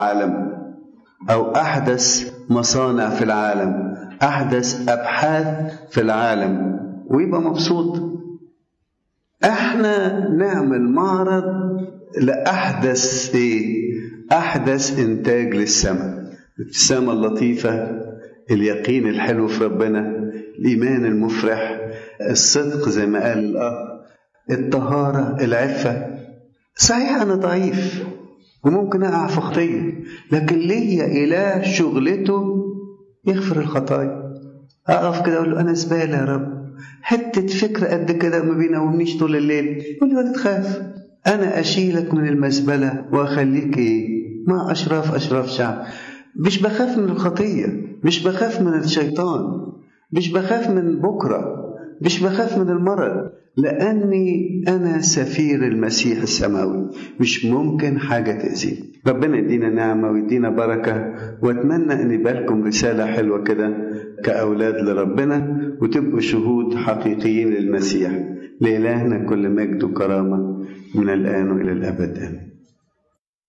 العالم أو أحدث مصانع في العالم أحدث أبحاث في العالم ويبقى مبسوط احنا نعمل معرض لأحدث إيه؟ أحدث إنتاج للسماء الابتسامة اللطيفة اليقين الحلو في ربنا الإيمان المفرح الصدق زي ما قال الأخ الطهارة العفة صحيح أنا ضعيف وممكن أقع في خطية لكن ليا إله شغلته يغفر الخطايا أقف كده أقول له أنا زبالة يا رب حتة فكرة قد كده ما بينومنيش طول الليل يقول لي ولا تخاف أنا أشيلك من المزبلة وأخليك إيه مع أشراف أشراف شعب مش بخاف من الخطية مش بخاف من الشيطان مش بخاف من بكرة مش بخاف من المرض لأني أنا سفير المسيح السماوي مش ممكن حاجة تأذيني ربنا يدينا نعمة ويدينا بركة وأتمنى أن يبقى لكم رسالة حلوة كده كأولاد لربنا وتبقوا شهود حقيقيين للمسيح لإلهنا كل مجد وكرامة من الآن وإلى الأبد آمين